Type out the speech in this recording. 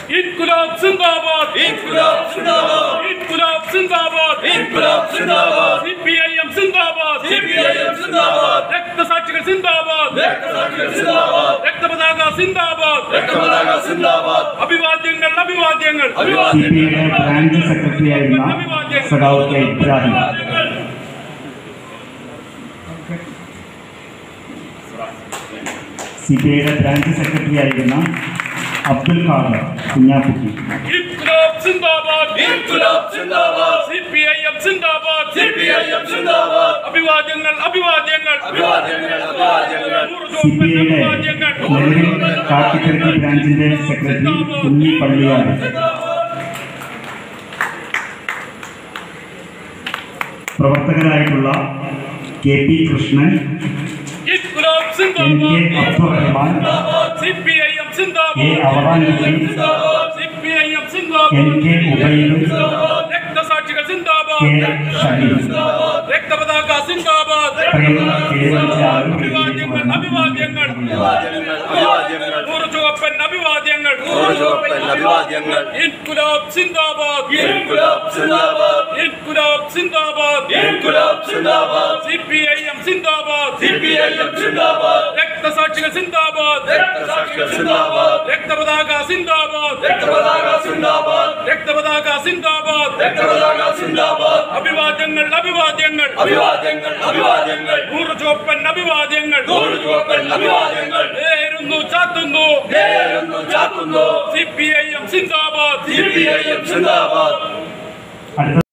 ഇൻകുലാബ് സിന്ദാബാദ് ഇൻകുലാബ് സിന്ദാബാദ് ഇൻകുലാബ് സിന്ദാബാദ് ഇൻകുലാബ് സിന്ദാബാദ് സിപിഐഎം സിന്ദാബാദ് സിപിഐഎം സിന്ദാബാദ് രക്തസാക്ഷികൾ സിന്ദാബാദ് രക്തസാക്ഷികൾ സിന്ദാബാദ് രക്തപതാക സിന്ദാബാദ് രക്തപതാക സിന്ദാബാദ് അഭിവാദ്യങ്ങൾ അഭിവാദ്യങ്ങൾ അഭിവാദ്യങ്ങൾ സിപിഐയുടെ ബ്രാഞ്ച് സെക്രട്ടറിയായിരുന്ന സഖാവ് കെ ഇബ്രാഹിം സിപിഐയുടെ ബ്രാഞ്ച് സെക്രട്ടറിയായിരുന്ന അബ്ദുൽ ഖാദർ കുഞ്ഞാപ്പുട്ടി ഇൻകുലാബ് സിന്ദാബാദ് ഇൻകുലാബ് സിന്ദാബാദ് സിപിഐഎം സിന്ദാബാദ് സിപിഐഎം സിന്ദാബാദ് അഭിവാദ്യങ്ങൾ അഭിവാദ്യങ്ങൾ അഭിവാദ്യങ്ങൾ അഭിവാദ്യങ്ങൾ സിപിഐയുടെ അഭിവാദ്യങ്ങൾ നിലവിൽ കാട്ടിക്കരക്ക് ബ്രാഞ്ചിന്റെ സെക്രട്ടറി കുഞ്ഞി പള്ളിയാണ് പ്രവർത്തകരായിട്ടുള്ള കെ പി കൃഷ്ണൻ ഇൻകുലാബ് എൻ കെ സിന്ദാബാദ് അബ്ദുറഹ്മാൻ സിപിഐഎം കെ സിന്ദാബാദ് അവറാൻകുട്ടി സിപിഐഎം എൻ സിന്ദാബാദ് കെ ഉബൈദ് രക്തസാക്ഷികൾ കെ സിന്ദാബാദ് ഷഹീദ് രക്തപതാക സിന്ദാബാദ് ഇത്രയും പേര് വിളിച്ച ആളുകൾ അഭിവാദ്യങ്ങൾ അഭിവാദ്യങ്ങൾ അഭിവാദ്യങ്ങൾ അഭിവാദ്യങ്ങൾ നൂറ് ചുവപ്പൻ അഭിവാദ്യങ്ങൾ ഓരോപ്പൻ അഭിവാദ്യങ്ങൾ ഇൻകുലാബ് സിന്ദാബാദ് ഇൻകുലാബ് സിന്ദാബാദ് ഇൻകുലാബ് സിന്ദാബാദ് ഇൻകുലാബ് സിന്ദാബാദ് സിപിഐഎം സിന്ദാബാദ് സിപിഐഎം സിന്ദാബാദ് രക്തസാക്ഷികൾ സിന്ദാബാദ് രക്തസാക്ഷികൾ സിന്ദാബാദ് രക്തപതാക സിന്ദാബാദ് രക്തപതാക സിന്ദാബാദ് രക്തപതാക സിന്ദാബാദ് രക്തപതാക സിന്ദാബാദ് അഭിവാദ്യങ്ങൾ അഭിവാദ്യങ്ങൾ അഭിവാദ്യങ്ങൾ അഭിവാദ്യങ്ങൾ നൂറ് ചുവപ്പൻ അഭിവാദ്യങ്ങൾ നൂറ് ചുവപ്പൻ അഭിവാദ്യങ്ങൾ നേരുന്നു ചാത്തുന്നു നേരുന്നു ചാത്തുന്നു സിപിഐഎം സിന്ദാബാദ് സിപിഐഎം സിന്ദാബാദ് അടുത്ത